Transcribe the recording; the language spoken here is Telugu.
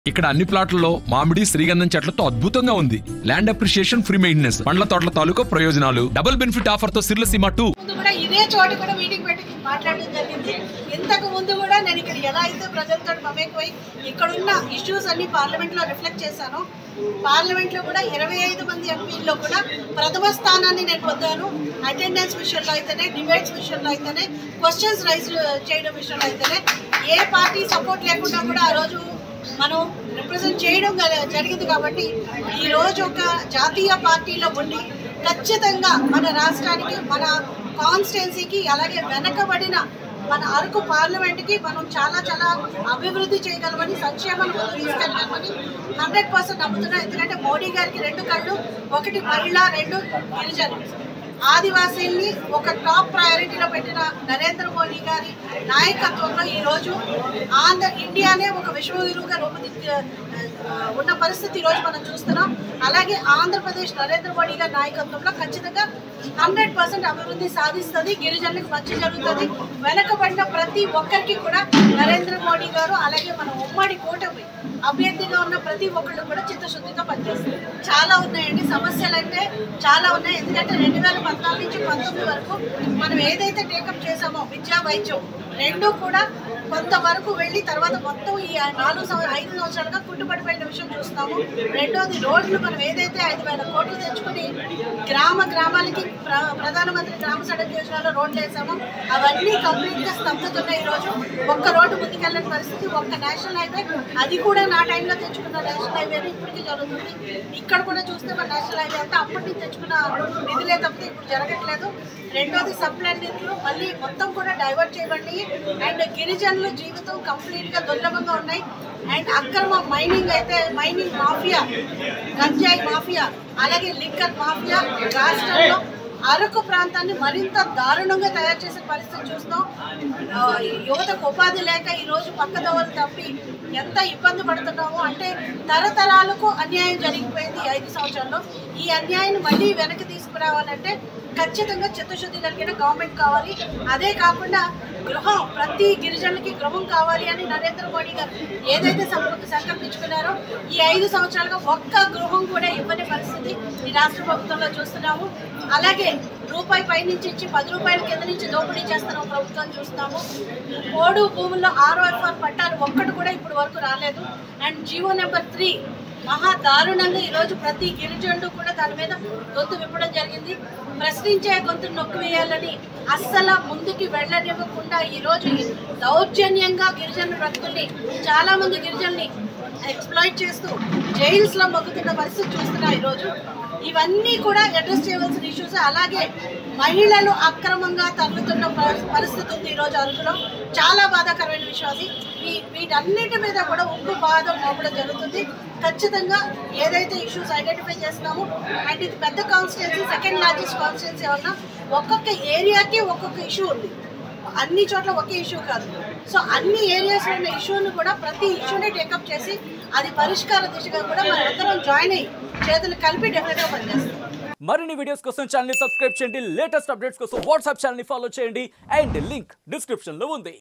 ఇక్కడ అన్ని ప్లాట్లలో మామిడి శ్రీగంధం చెట్లతో అద్భుతంగా ఉంది ల్యాండ్ అప్రిషియేషన్ ఫ్రీ మెయింటెనెన్స్ పండ్ల తోటల తాలూకా ప్రయోజనాలు డబుల్ బెనిఫిట్ ఆఫర్ తో సిర్లసీమ టూ ముందు కూడా ఇదే చోట కూడా మీటింగ్ పెట్టి మాట్లాడడం జరిగింది ఇంతకు ముందు కూడా నేను ఇక్కడ ఎలా అయితే ప్రజలతో మమేకపోయి ఇక్కడున్న ఇష్యూస్ అన్ని పార్లమెంట్ లో రిఫ్లెక్ట్ చేశాను పార్లమెంట్ లో కూడా ఇరవై ఐదు మంది ఎంపీల్లో కూడా ప్రథమ స్థానాన్ని నేను పొందాను అటెండెన్స్ విషయంలో అయితేనే డిబేట్స్ విషయంలో అయితేనే క్వశ్చన్స్ రైజ్ చేయడం విషయంలో అయితేనే ఏ పార్టీ సపోర్ట్ లేకుండా కూడా ఆ రోజు మనం రిప్రజెంట్ చేయడం గల- జరిగింది కాబట్టి ఈ రోజు ఒక జాతీయ పార్టీలో ఉండి ఖచ్చితంగా మన రాష్ట్రానికి మన కాన్స్టిట్యున్సీకి అలాగే వెనకబడిన మన అరకు పార్లమెంట్కి మనం చాలా చాలా అభివృద్ధి చేయగలమని సంక్షేమాన్ని ముందు తీసుకెళ్ళగలమని హండ్రెడ్ పర్సెంట్ నమ్ముతున్నాం ఎందుకంటే మోడీ గారికి రెండు కళ్ళు ఒకటి మహిళ రెండు గిరిజనులు ఆదివాసీల్ని ఒక టాప్ ప్రయారిటీలో పెట్టిన నరేంద్ర మోడీ గారి నాయకత్వంలో ఈ రోజు ఆంధ్ర ఇండియానే ఒక విశ్వగురువుగా రూపుదిద్ద ఆ, ఉన్న పరిస్థితి ఈ రోజు మనం చూస్తున్నాం అలాగే ఆంధ్రప్రదేశ్ నరేంద్ర మోడీ గారి నాయకత్వంలో ఖచ్చితంగా హండ్రెడ్ పర్సెంట్ అభివృద్ధి సాధిస్తుంది గిరిజనులకు మంచి జరుగుతుంది వెనకబడిన ప్రతి ఒక్కరికి కూడా నరేంద్ర మోడీ గారు అలాగే మన ఉమ్మడి కూటమి అభ్యర్థిగా ఉన్న ప్రతి ఒక్కళ్ళు కూడా చిత్తశుద్ధిగా పనిచేస్తారు చాలా ఉన్నాయండి సమస్యలు అంటే చాలా ఉన్నాయి ఎందుకంటే రెండు వేల పద్నాలుగు నుంచి పంతొమ్మిది వరకు మనం ఏదైతే టేకప్ చేసామో విద్యా వైద్యం రెండు కూడా కొంతవరకు వెళ్ళి తర్వాత మొత్తం ఈ నాలుగు సంవ- ఐదు సంవత్సరాలుగా కుంటుపడిపోయిన విషయం చూస్తాము రెండోది రోడ్లు మనం ఏదైతే ఐదు వేల కోట్లు తెచ్చుకుని గ్రామ గ్రామాలకి ప్ర- ప్రధానమంత్రి గ్రామ సడక్ యోజనలో రోడ్లు వేసాము అవన్నీ కంప్లీట్ గా స్తబ్దుతున్నాయి ఈ రోజు ఒక్క రోడ్డు ముందుకెళ్ళని పరిస్థితి ఒక్క నేషనల్ హైవే అది కూడా నా టైంలో తెచ్చుకున్న నేషనల్ హైవే ఇప్పటికీ జరుగుతుంది ఇక్కడ కూడా చూస్తే మన నేషనల్ హైవే అంతా అప్పటి నుంచి తెచ్చుకున్న నిధులే తప్పితే ఇప్పుడు జరగట్లేదు రెండోది సప్లై నిధులు మళ్ళీ మొత్తం కూడా డైవర్ట్ చేయబడి అండ్ గిరిజనుల జీవితం కంప్లీట్ గా దుర్లభంగా ఉన్నాయి అండ్ అక్రమ మైనింగ్ అయితే మైనింగ్ మాఫియా గంజాయి మాఫియా అలాగే లిక్కర్ మాఫియా రాష్ట్రంలో అరకు ప్రాంతాన్ని మరింత దారుణంగా తయారు చేసే పరిస్థితి చూస్తాం ఆ, యువతకు ఉపాధి లేక ఈ రోజు పక్కదోవలు తప్పి ఎంత ఇబ్బంది పడుతున్నామో అంటే తరతరాలకు అన్యాయం జరిగిపోయింది ఈ ఐదు సంవత్సరాల్లో ఈ అన్యాయాన్ని మళ్ళీ వెనక్కి తీసుకురావాలంటే ఖచ్చితంగా చిత్తశుద్ధి కలిగిన గవర్నమెంట్ కావాలి అదే కాకుండా గృహం ప్రతి గిరిజనులకి గృహం కావాలి అని నరేంద్ర మోడీ గారు ఏదైతే సంక- సంకల్పించుకున్నారో ఈ ఐదు సంవత్సరాలుగా ఒక్క గృహం కూడా ఇవ్వని పరిస్థితి ఈ రాష్ట్ర ప్రభుత్వంలో చూస్తున్నాము అలాగే రూపాయి పై నుంచి ఇచ్చి పది రూపాయల కింద నుంచి దోపిడీ చేస్తున్న ప్రభుత్వం చూస్తున్నాము పోడు భూముల్లో ఆరో ఎఫ్ఆర్ పట్టాలు ఒక్కటి కూడా ఇప్పుడు వరకు రాలేదు అండ్ జీవో నెంబర్ త్రీ మహా దారుణంగా ఈరోజు ప్రతి గిరిజనుడు కూడా దాని మీద గొంతు విప్పడం జరిగింది ప్రశ్నించే గొంతు నొక్కివేయాలని అస్సలు ముందుకి వెళ్ళనివ్వకుండా ఈరోజు ఈ దౌర్జన్యంగా గిరిజనుల బ్రతుకుల్ని చాలా మంది గిరిజనుల్ని ఎక్స్ప్లాయిట్ చేస్తూ జైల్స్ లో మొక్కుతున్న పరిస్థితి చూస్తున్నాం ఈరోజు ఇవన్నీ కూడా అడ్రస్ చేయవలసిన ఇష్యూస్ అలాగే మహిళలు అక్రమంగా తగ్గుతున్న ప- పరిస్థితి ఉంది ఈరోజు అరకులో చాలా బాధాకరమైన విషయం అది ఈ వీటన్నిటి మీద కూడా ఉక్కు బాధ మోపడం జరుగుతుంది ఖచ్చితంగా ఏదైతే ఇష్యూస్ ఐడెంటిఫై చేస్తున్నామో అండ్ ఇది పెద్ద కాన్స్టిట్యున్సీ సెకండ్ లార్జెస్ట్ కాన్స్టిట్యున్సీ ఉన్నా ఒక్కొక్క ఏరియాకి ఒక్కొక్క ఇష్యూ ఉంది అన్ని చోట్ల ఒకే ఇష్యూ కాదు సో అన్ని ఏరియాస్ ఉన్న ఇష్యూని కూడా ప్రతి ఇష్యూని టేకప్ చేసి అది పరిష్కార దిశగా కూడా మనం అందరం జాయిన్ అయ్యి చేతులు కలిపి డెఫినెట్గా పనిచేస్తాం మరిన్ని వీడియోస్ కోసం ఛానల్ సబ్స్క్రైబ్ చేయండి లేటెస్ట్ అప్డేట్స్ కోసం వాట్సాప్ ఛానల్ ఫాలో చేయండి అండ్ లింక్ డిస్క్రిప్షన్ లో ఉంది